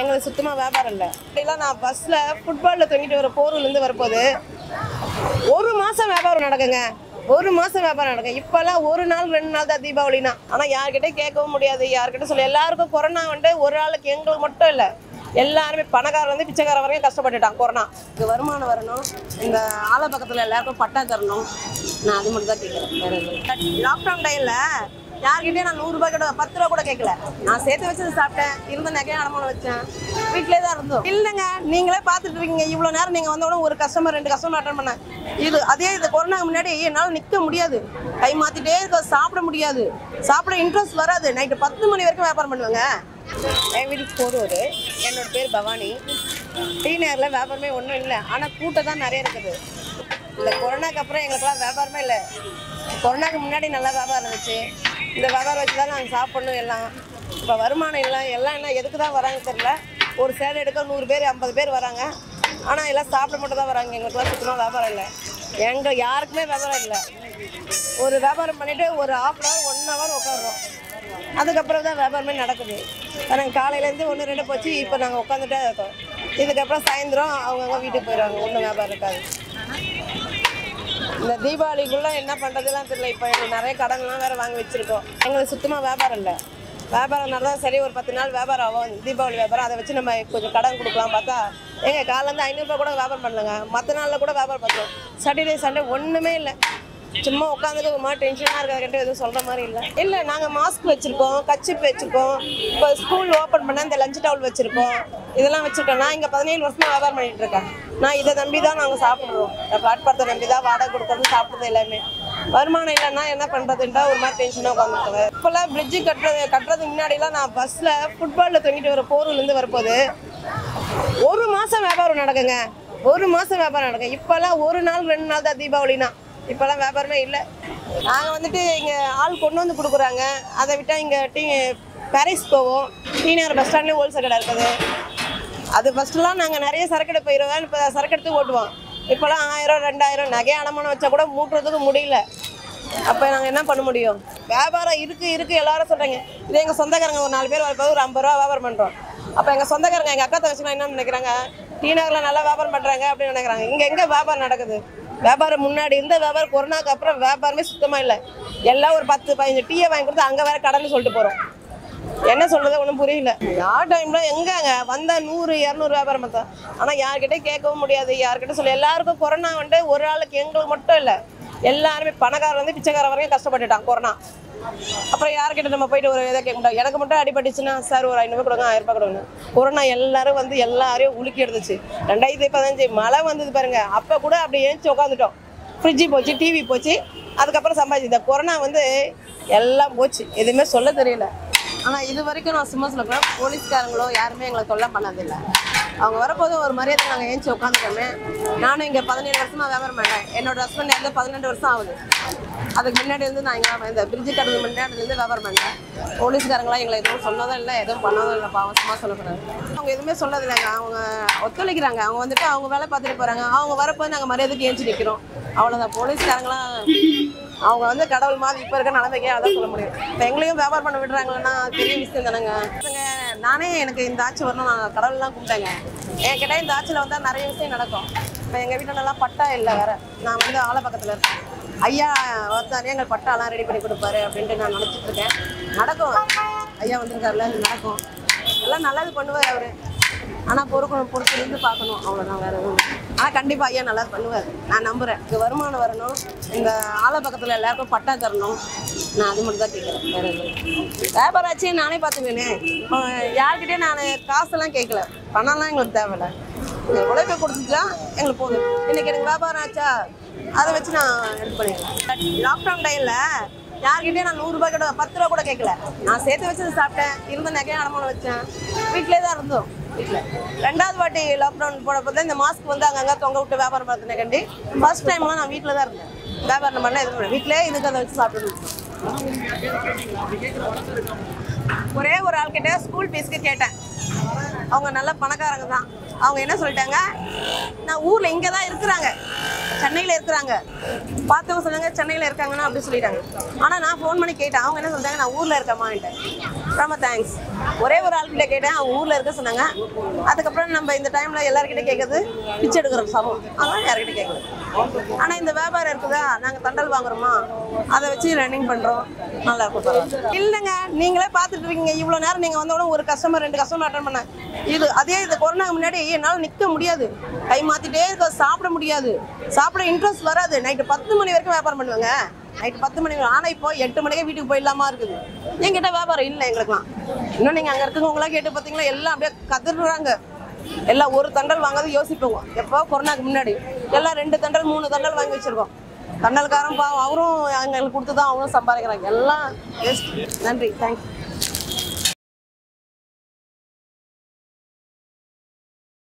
எங்களுக்கு சுத்தமாக வியாபாரம் இல்லை இப்படிலாம் நான் பஸ்ஸில் ஃபுட்பாலில் தொங்கிட்டு வர போரூர்லேருந்து வரப்போது ஒரு மாதம் வியாபாரம் நடக்குங்க ஒரு மாதம் வியாபாரம் நடக்கும் இப்போல்லாம் ஒரு நாள் ரெண்டு நாள் தான் தீபாவளினா ஆனால் யார்கிட்ட கேட்கவும் முடியாது யார்கிட்ட சொல்ல எல்லாருக்கும் கொரோனா வந்து ஒரு ஆளுக்கு எங்களுக்கு மட்டும் இல்லை எல்லாருமே பணக்காரர் வந்து பிச்சைக்காரன் வரைக்கும் கஷ்டப்பட்டுட்டான் கொரோனா இது வருமானம் வரணும் இந்த ஆலை பக்கத்தில் எல்லாருக்கும் பட்டா தரணும் நான் அது மட்டும் தான் கேட்குறேன் வேற எதுவும் லாக்டவுன் டைமில் யார்கிட்டயும் நான் நூறுரூபா கூட பத்து ரூபா கூட கேட்கல நான் சேர்த்து வச்சது சாப்பிட்டேன் இருந்த நகையை அடமானம் வச்சேன் வீட்டிலே தான் இருந்தோம் இல்லைங்க நீங்களே பார்த்துட்டு இருக்கீங்க இவ்வளோ நேரம் நீங்கள் வந்த உடனே ஒரு கஸ்டமர் ரெண்டு கஸ்டமர் அட்டன் பண்ணேன் இது அதே இது கொரோனாக்கு முன்னாடி என்னால் நிற்க முடியாது கை மாற்றிட்டே இருக்க சாப்பிட முடியாது சாப்பிட இன்ட்ரெஸ்ட் வராது நைட்டு பத்து மணி வரைக்கும் வியாபாரம் பண்ணுவாங்க என் வீட்டுக்கு போரூர் என்னோட பேர் பவானி டீ நேரில் வியாபாரமே ஒன்றும் இல்லை ஆனால் கூட்டம் தான் நிறைய இருக்குது இந்த கொரோனாக்கு அப்புறம் எங்களுக்கெல்லாம் வியாபாரமே இல்லை கொரோனாக்கு முன்னாடி நல்லா வியாபாரம் இருந்துச்சு இந்த வியாபாரம் வச்சு தான் நாங்கள் சாப்பிடணும் எல்லாம் இப்போ வருமானம் இல்லை எல்லாம் என்ன எதுக்கு தான் வராங்க தெரியல ஒரு சேலை எடுக்க நூறு பேர் ஐம்பது பேர் வராங்க ஆனால் எல்லாம் சாப்பிட மட்டும் தான் வராங்க எங்களுக்குலாம் சுத்தமாக வியாபாரம் இல்லை எங்கள் யாருக்குமே வியாபாரம் இல்லை ஒரு வியாபாரம் பண்ணிவிட்டு ஒரு half an hour one hour உட்காடுறோம் அதுக்கப்புறம் தான் வியாபாரமே நடக்குது நாங்கள் காலையிலேருந்து ஒன்று ரெண்டு போச்சு இப்போ நாங்கள் உட்காந்துட்டே இருக்கோம் இதுக்கப்புறம் சாயந்தரம் அவங்கவுங்க வீட்டுக்கு போயிடுவாங்க ஒன்றும் வியாபாரம் இருக்காது இந்த தீபாவளிக்குள்ள என்ன பண்ணுறதுலாம் தெரியல இப்போ எங்களுக்கு நிறைய கடன்லாம் வேறு வாங்கி வச்சுருக்கோம் எங்களுக்கு சுத்தமாக வியாபாரம் இல்லை வியாபாரம் தான் சரி ஒரு பத்து நாள் வியாபாரம் ஆகும் தீபாவளி வியாபாரம் அதை வச்சு நம்ம கொஞ்சம் கடன் கொடுக்கலாம் பார்த்தா எங்கள் காலேருந்து ஐநூறுரூபா கூட வியாபாரம் பண்ணலங்க மற்ற நாளில் கூட வியாபாரம் பார்த்தோம் சாட்டர்டே சண்டே ஒன்றுமே இல்லை சும்மா உட்காந்துட்டு ஒரு மாதிரி டென்ஷனாக இருக்கிறதுக்கிட்ட எதுவும் சொல்கிற மாதிரி இல்லை இல்லை நாங்கள் மாஸ்க் வச்சுருக்கோம் கச்சிப் வச்சுருக்கோம் இப்போ ஸ்கூல் ஓப்பன் பண்ண இந்த லஞ்ச் டவுல் வச்சுருக்கோம் இதெல்லாம் வச்சுருக்கேன் நான் இங்கே பதினேழு வருஷமா வியாபாரம் பண்ணிட்டு இருக்கேன் நான் இதை நம்பி தான் நாங்கள் சாப்பிட்றோம் இந்த பிளாட்பாரத்தை நம்பி தான் வாடகை கொடுக்கறது சாப்பிட்றது எல்லாமே வருமானம் இல்லைன்னா என்ன பண்ணுறதுன்றா ஒரு மாதிரி டென்ஷனாக உட்காந்துருக்கேன் இப்போல்லாம் பிரிட்ஜு கட்டுறது கட்டுறதுக்கு முன்னாடிலாம் நான் பஸ்ஸில் ஃபுட்பாலில் தொங்கிட்டு வர போரூர்லேருந்து வரப்போது ஒரு மாதம் வியாபாரம் நடக்குங்க ஒரு மாதம் வியாபாரம் நடக்கும் இப்போல்லாம் ஒரு நாள் ரெண்டு நாள் தான் தீபாவளினா இப்போல்லாம் வியாபாரமே இல்லை நாங்கள் வந்துட்டு இங்கே ஆள் கொண்டு வந்து கொடுக்குறாங்க அதை விட்டால் இங்கே டீ பாரிஸ் போவோம் டீ நகர் பஸ் ஸ்டாண்ட்லேயும் ஹோல்சேல் கடை இருக்குது அது ஃபஸ்ட்டுலாம் நாங்கள் நிறைய சரக்கு எடுப்போம் இருபதாயிரம் இப்போ சரக்கு எடுத்து ஓட்டுவோம் இப்போலாம் ஆயிரம் ரெண்டாயிரம் நகை அடமானம் வச்சா கூட மூட்டுறதுக்கு முடியல அப்போ நாங்கள் என்ன பண்ண முடியும் வியாபாரம் இருக்குது இருக்குது எல்லாரும் சொல்கிறாங்க இது எங்கள் சொந்தக்காரங்க ஒரு நாலு பேர் வரப்போது ஒரு ஐம்பது ரூபா வியாபாரம் பண்ணுறோம் அப்போ எங்கள் சொந்தக்காரங்க எங்கள் அக்கா தங்கச்சிலாம் என்ன நினைக்கிறாங்க டீ நகரில் நல்லா வியாபாரம் பண்ணுறாங்க அப்படின்னு நினைக்கிறாங்க இங்கே எங்கே வியாபாரம் நடக்குது வியாபாரம் முன்னாடி இருந்த வியாபாரம் கொரோனாக்கு அப்புறம் வியாபாரமே சுத்தமாக இல்லை எல்லாம் ஒரு பத்து பதினஞ்சு டீயை வாங்கி கொடுத்து அங்கே வேற கடன் சொல்லிட்டு போகிறோம் என்ன சொல்றது ஒன்றும் புரியல யார் டைம்ல எங்கங்க வந்தா நூறு இரநூறு வியாபாரம் பார்த்தா ஆனால் யார்கிட்ட கேட்கவும் முடியாது யார்கிட்ட சொல்ல எல்லாருக்கும் கொரோனா வந்து ஒரு ஆளுக்கு எங்களுக்கு மட்டும் இல்லை எல்லாருமே பணக்காரர் வந்து பிச்சைக்காரன் வரைக்கும் கஷ்டப்பட்டுட்டான் கொரோனா அப்புறம் யார்கிட்ட நம்ம போயிட்டு ஒரு இதை கேட்க முடியாது எனக்கு மட்டும் அடிபட்டுச்சுன்னா சார் ஒரு ஐநூறு கொடுங்க ஆயிரம் ரூபாய் கொடுங்க கொரோனா எல்லாரும் வந்து எல்லாரையும் உலுக்கி எடுத்துச்சு ரெண்டாயிரத்தி பதினஞ்சு மழை வந்தது பாருங்க அப்போ கூட அப்படி ஏஞ்சி உட்காந்துட்டோம் ஃப்ரிட்ஜு போச்சு டிவி போச்சு அதுக்கப்புறம் சம்பாதிச்சு இந்த கொரோனா வந்து எல்லாம் போச்சு எதுவுமே சொல்ல தெரியல ஆனால் இது வரைக்கும் நான் சும்மா சொல்லுறேன் போலீஸ்காரங்களோ யாருமே எங்களை தொல்லை பண்ணதில்லை அவங்க வரப்போது ஒரு மரியாதை நாங்கள் ஏஞ்சி உட்காந்துக்கோமே நானும் இங்கே பதினேழு வருஷமா வியாபாரம் பண்ணேன் என்னோட ஹஸ்பண்ட் இருந்து பதினெண்டு வருஷம் ஆகுது அதுக்கு முன்னாடி இருந்து நான் இங்கே இந்த பிரிட்ஜு கட்டுறது முன்னாடி இருந்து வியாபாரம் பண்ணேன் போலீஸ்காரங்களாம் எங்களை எதுவும் சொன்னதும் இல்லை எதுவும் பண்ணதும் இல்லை பாவம் சும்மா சொல்லக்கூடாது அவங்க எதுவுமே சொன்னதில்லைங்க அவங்க ஒத்துழைக்கிறாங்க அவங்க வந்துட்டு அவங்க வேலை பார்த்துட்டு போகிறாங்க அவங்க வரப்போ நாங்கள் மரியாதைக்கு ஏஞ்சி நிற்கிறோம் அவ்வளோதான் போலீஸ்காரங்களாம் அவங்க வந்து கடவுள் மாதிரி இப்போ இருக்க நிலைமைக்கே அதான் சொல்ல முடியும் இப்போ எங்களையும் வியாபாரம் பண்ண விடுறாங்கன்னா பெரிய விஷயம் தானேங்க இல்லைங்க, நானே எனக்கு இந்த ஆட்சி வரணும் நான் கடவுள்லாம் கும்பிட்டேங்க என்கிட்ட இந்த ஆட்சியில் வந்தால் நிறைய விஷயம் நடக்கும் இப்போ எங்கள் வீட்டிலலாம் பட்டா இல்லை வேற நான் வந்து ஆலை பக்கத்தில் இருக்கேன் ஐயா வந்தாரு எங்கள் பட்டாலாம் ரெடி பண்ணி கொடுப்பாரு அப்படின்ட்டு நான் நினச்சிட்டு இருக்கேன் நடக்கும் ஐயா வந்திருக்காருல நடக்கும் எல்லாம் நல்லது பண்ணுவார் அவர் ஆனால் பொறுக்கணும் பொறுத்திருந்து பார்க்கணும் அவ்வளோதான் வேற எதுவும் ஆனால் கண்டிப்பாக ஐயா நல்லா பண்ணுவார் நான் நம்புகிறேன் இது வருமானம் வரணும் இந்த ஆலை பக்கத்தில் எல்லாருக்கும் பட்டா தரணும் நான் அது மட்டும் தான் கேட்குறேன் வேற எதுவும் வியாபாரம் ஆச்சு நானே பார்த்துக்குவேனே இப்போ யார்கிட்டயும் நான் காசெல்லாம் கேட்கல பணம்லாம் எங்களுக்கு தேவையில்ல இந்த உழைப்பை கொடுத்துச்சா எங்களுக்கு போதும் இன்னைக்கு எனக்கு வியாபாரம் ஆச்சா அதை வச்சு நான் இது பண்ணிடுவேன் லாக்டவுன் டைமில் யார்கிட்டயும் நான் நூறுரூபா கூட பத்து ரூபா கூட கேட்கல நான் சேர்த்து வச்சது சாப்பிட்டேன் இருந்த நகையை அடமானம் வச்சேன் வீட்டிலே தான் இருந்தோம் வீட்டில் ரெண்டாவது வாட்டி லாக்டவுன் போனப்போ தான் இந்த மாஸ்க் வந்து அங்கங்கே தொங்க விட்டு வியாபாரம் பார்த்துனே கண்டி ஃபர்ஸ்ட் டைம்லாம் நான் வீட்டில் தான் இருந்தேன் வியாபாரம் பண்ணலாம் எதுவும் பண்ணல. வீட்டிலே இதுக்கு அதை வச்சு சாப்பிட்டு ஒரே ஒரு ஆள்கிட்ட ஸ்கூல் ஃபீஸ்க்கு கேட்டேன் அவங்க நல்ல பணக்காரங்க தான் அவங்க என்ன சொல்லிட்டாங்க நான் ஊரில் இங்கே தான் இருக்கிறாங்க சென்னையில் இருக்கிறாங்க பார்த்தவங்க சொன்னாங்க சென்னையில் இருக்காங்கன்னா அப்படி சொல்லிட்டாங்க ஆனால் நான் ஃபோன் பண்ணி கேட்டேன் அவங்க என்ன சொல்லிட்டாங்க நான் ஊரில் இருக்கமான்ட்டேன் ரொம்ப தேங்க்ஸ் ஒரே ஒரு ஆள்கிட்ட கேட்டேன் அவங்க ஊரில் இருக்க சொன்னாங்க அதுக்கப்புறம் நம்ம இந்த டைமில் எல்லாருக்கிட்ட கேட்குறது பிச்சை எடுக்கிற சமம் அதெல்லாம் யார்கிட்ட கேட்கல ஆனால் இந்த வியாபாரம் இருக்குதா நாங்கள் தண்டல் வாங்குறோமா அதை வச்சு ரன்னிங் பண்ணுறோம் நல்லா இருக்கும் பரவாயில்ல. இல்லைங்க நீங்களே பார்த்துட்டு இருக்கீங்க இவ்வளோ நேரம் நீங்கள் வந்த உடனே ஒரு கஸ்டமர் ரெண்டு கஸ்டமர் அட்டன் பண்ண இது அதே இது கொரோனாக்கு முன்னாடி என்னால் நிற்க முடியாது கை மாற்றிட்டே இருக்க சாப்பிட முடியாது சாப்பிட இன்ட்ரெஸ்ட் வராது நைட்டு பத்து மணி வரைக்கும் வியாபாரம் பண்ணுவாங்க நைட்டு பத்து மணி ஆனால் இப்போ எட்டு மணிக்கே வீட்டுக்கு போயிடலாமா இருக்குது என்கிட்ட வியாபாரம் இல்லை எங்களுக்குலாம் இன்னும் நீங்கள் அங்கே இருக்கவங்களாம் கேட்டு பார்த்தீங்களா எல்லாம் அப்படியே கதறுறாங்க எல்லாம் ஒரு தண்டல் வாங்காத யோசிப்போங்க எப்போ கொரோனாக்கு முன்னாடி எல்லாம் ரெண்டு தண்டல் மூணு தண்டல் வாங்கி வச்சிருக்கோம் தண்டல்காரன் பாவம் அவரும் எங்களுக்கு கொடுத்து தான் அவரும் சம்பாதிக்கிறாங்க எல்லாம் வேஸ்ட் நன்றி தேங்க்ஸ்